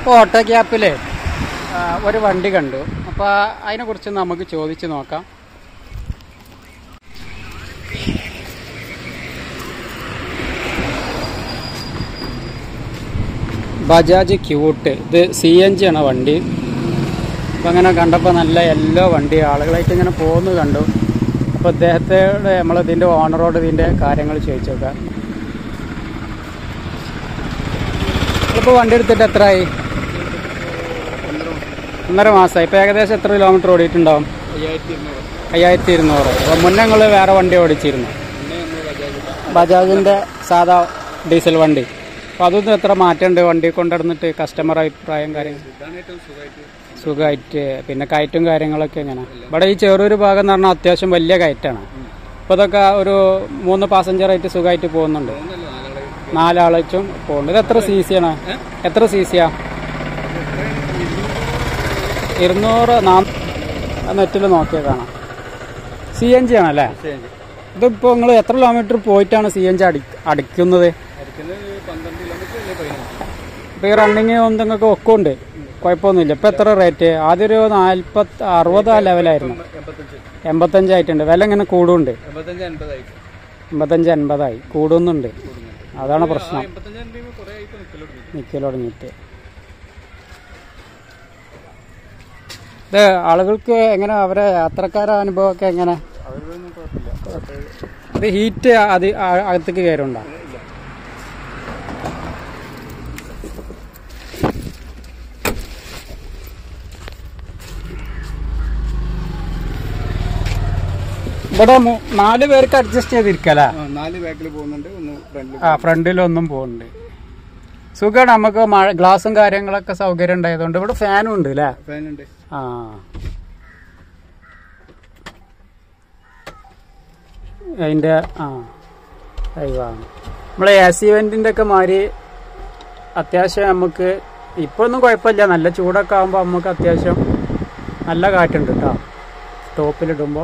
ഇപ്പോൾ ഓട്ടോ ക്യാപ്പിൽ ഒരു വണ്ടി കണ്ടു അപ്പോൾ അതിനെക്കുറിച്ച് നമുക്ക് ചോദിച്ച് നോക്കാം ബജാജ് ക്യൂട്ട് ഇത് സി എൻ ജി ആണ് വണ്ടി അപ്പം അങ്ങനെ കണ്ടപ്പോൾ നല്ല എല്ലോ വണ്ടി ആളുകളായിട്ട് ഇങ്ങനെ പോകുന്നു കണ്ടു അപ്പോൾ അദ്ദേഹത്തോട് നമ്മൾ ഇതിൻ്റെ ഓണറോട് ഇതിൻ്റെ കാര്യങ്ങൾ ചോദിച്ചു നോക്കാം ഇപ്പോൾ വണ്ടി എടുത്തിട്ട് എത്രയായി ഒന്നര മാസമായി ഇപ്പോൾ ഏകദേശം എത്ര കിലോമീറ്റർ ഓടിയിട്ടുണ്ടാവും അയ്യായിരത്തി ഇരുന്നൂറ് അപ്പോൾ മുന്നേ നിങ്ങൾ വേറെ വണ്ടി ഓടിച്ചിരുന്നു ബജാജിൻ്റെ സാധാ ഡീസൽ വണ്ടി അപ്പോൾ അതൊന്നും എത്ര മാറ്റമുണ്ട് വണ്ടി കൊണ്ടുവന്നിട്ട് കസ്റ്റമർ അഭിപ്രായം കാര്യങ്ങൾ സുഖമായിട്ട് പിന്നെ കയറ്റും കാര്യങ്ങളൊക്കെ എങ്ങനെ ഇവിടെ ഈ ചെറൂര് ഭാഗം എന്ന് പറഞ്ഞാൽ അത്യാവശ്യം വലിയ കയറ്റാണ് അപ്പോൾ ഇതൊക്കെ ഒരു മൂന്ന് പാസഞ്ചറായിട്ട് സുഖമായിട്ട് പോകുന്നുണ്ട് നാലാളും പോകുന്നുണ്ട് ഇത് എത്ര സി സി ആണ് എത്ര സി സിയാ ഇരുന്നൂറ് നാ നെറ്റിൽ നോക്കിയാൽ കാണാം സി എൻ ജി ആണല്ലേ ഇതിപ്പോൾ നിങ്ങൾ എത്ര കിലോമീറ്റർ പോയിട്ടാണ് സി എൻ ജി അടി അടിക്കുന്നത് ഇപ്പം ഈ റണ്ണിങ് ഒന്നങ്ങൾക്ക് ഒക്കെ ഉണ്ട് കുഴപ്പമൊന്നുമില്ല ഇപ്പം എത്ര റേറ്റ് ആദ്യം ഒരു നാൽപ്പത്തി അറുപത് ആ ലെവലായിരുന്നു എൺപത്തഞ്ചായിട്ടുണ്ട് വില ഇങ്ങനെ കൂടുന്നുണ്ട് എൺപത്തഞ്ച് എൺപതായി കൂടുന്നുണ്ട് അതാണ് പ്രശ്നം നിൽക്കൽ തുടങ്ങിയിട്ട് ഇത് ആളുകൾക്ക് എങ്ങനെ അവരെ യാത്രക്കാരെ അനുഭവമൊക്കെ എങ്ങനെ ഇത് ഹീറ്റ് അത് ആ- അകത്തേക്ക് കയറുണ്ടോ ഇവിടെ മു- നാല് പേർക്ക് അഡ്ജസ്റ്റ് ചെയ്തിരിക്കല്ലേ നാല് ബാക്കിൽ പോകുന്നുണ്ട് ഒന്ന് ഫ്രണ്ടിൽ ആ ഫ്രണ്ടിലൊന്നും പോകുന്നുണ്ട് സുഖമാണ് നമുക്ക് മഴ ഗ്ലാസും കാര്യങ്ങളൊക്കെ സൗകര്യം ഉണ്ടായതുകൊണ്ട് ഇവിടെ ഫാനും ഉണ്ട് അല്ലേ ഫാൻ ഉണ്ട് ആ അതിൻ്റെ ആ അയവാണ് നമ്മളെ എ സി വെൻറ്റിൻ്റെ ഒക്കെ മാതിരി അത്യാവശ്യം നമുക്ക് ഇപ്പോൾ ഒന്നും കുഴപ്പമില്ല നല്ല ചൂടൊക്കെ ആകുമ്പോൾ നമുക്ക് അത്യാവശ്യം നല്ല കാറ്റുണ്ട് കേട്ടോ ടോപ്പിലിടുമ്പോൾ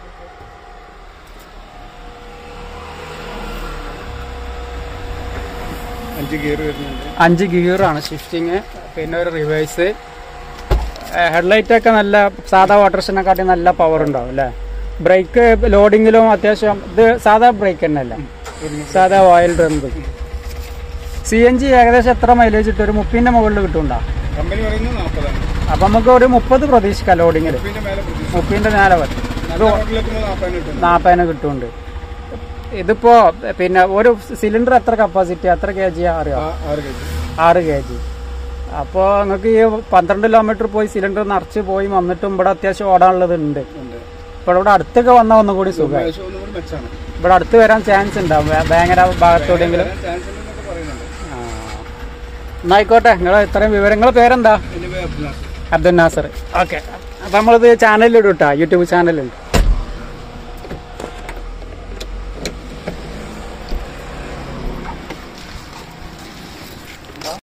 അഞ്ച് ഗിയർ വരുന്നുണ്ട് അഞ്ച് ഗിയറാണ് ഷിഫ്റ്റിങ് പിന്നെ ഒരു റിവേഴ്സ് ഹെഡ്ലൈറ്റ് ഒക്കെ നല്ല സാധാ വാട്ടർസിനെക്കാട്ടി നല്ല പവർ ഉണ്ടാവും അല്ലേ ബ്രേക്ക് ലോഡിങ്ങിലും അത്യാവശ്യം ഇത് സാധാ ബ്രേക്ക് തന്നെ അല്ല സാധാ oil drum C N G ഏകദേശം എത്ര മൈലേജ് കിട്ടും ഒരു മുപ്പിന്റെ മുകളിൽ കിട്ടുന്നുണ്ടോ കമ്പനി പറയുന്നത് നാൽപ്പതാണ് അപ്പൊ നമുക്ക് ഒരു മുപ്പത് പ്രതീക്ഷിക്കാം ലോഡിങ്ങിൽ പിന്നെ മേലെ പ്രതീക്ഷ മുപ്പിന്റെ നേരെ വരും നല്ല റോഡിലെത്തുമ്പോൾ നാൽപ്പതിന് കിട്ടും നാൽപ്പതിന് കിട്ടുന്നുണ്ട് ഇതിപ്പോ പിന്നെ ഒരു സിലിണ്ടർ എത്ര കപ്പാസിറ്റി എത്ര കെ ജി അറിയാം ആ, ആറ് കെ ജി ആറ് കെ ജി അപ്പോൾ നിങ്ങൾക്ക് ഈ പന്ത്രണ്ട് കിലോമീറ്റർ പോയി സിലിണ്ടർ നിറച്ച് പോയി വന്നിട്ടും ഇവിടെ അത്യാവശ്യം ഓടാനുള്ളത് ഉണ്ട് ഉണ്ട് ഇപ്പോൾ ഇവിടെ അടുത്തൊക്കെ വന്നാൽ ഒന്നുകൂടി സുഖമായി ഏകദേശം ഒന്നും കൂടി മെച്ചാണ് ഇവിടെ അടുത്ത് വരാൻ ചാൻസ് ഉണ്ടാവും വേ- വേങ്ങര ഭാഗത്തോടെങ്കിലും ചാൻസ് ഉണ്ടെന്നൊക്കെ പറയുന്നുണ്ട് എന്നായിക്കോട്ടെ നിങ്ങൾ ഇത്രയും വിവരങ്ങൾ പേരെന്താ ഇതിന്റെ പേര് അബ്ദുൽ നാസർ അബ്ദുൽ നാസർ ഓക്കെ അപ്പം നമ്മളിത് ചാനലിലിടും കേട്ടോ യൂട്യൂബ് ചാനലുണ്ട്